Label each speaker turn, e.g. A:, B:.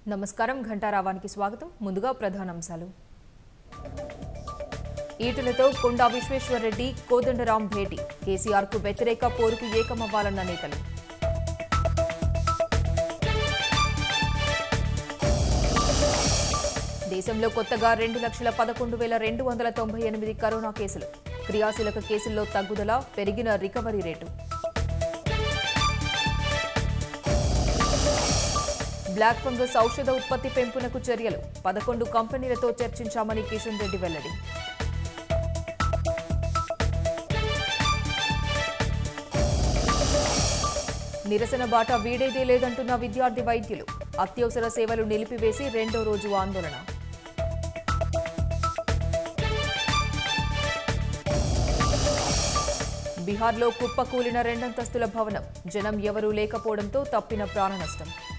A: నమస్కారం ఘంటారావానికి స్వాగతం ముందుగా ప్రధానాంశాలు ఈటలతో కొండా విశ్వేశ్వరరెడ్డి కోదండరాం భేటీ కేసీఆర్కు వ్యతిరేక పోరుకు ఏకమవ్వాలన్న నేతలు దేశంలో కొత్తగా రెండు లక్షల పదకొండు వేల రెండు వందల తొంభై ఎనిమిది కరోనా కేసులు క్రియాశీలక కేసుల్లో తగ్గుదల పెరిగిన రికవరీ రేటు బ్లాక్ ఫంగస్ ఔషధ ఉత్పత్తి పెంపునకు చర్యలు పదకొండు కంపెనీలతో చర్చించామని కిషన్ రెడ్డి వెల్లడి నిరసన బాట వీడేదే లేదంటున్న విద్యార్థి వైద్యులు అత్యవసర సేవలు నిలిపివేసి రెండో రోజు ఆందోళన బీహార్లో కుప్పకూలిన రెండంతస్తుల భవనం జనం ఎవరూ లేకపోవడంతో తప్పిన ప్రాణ నష్టం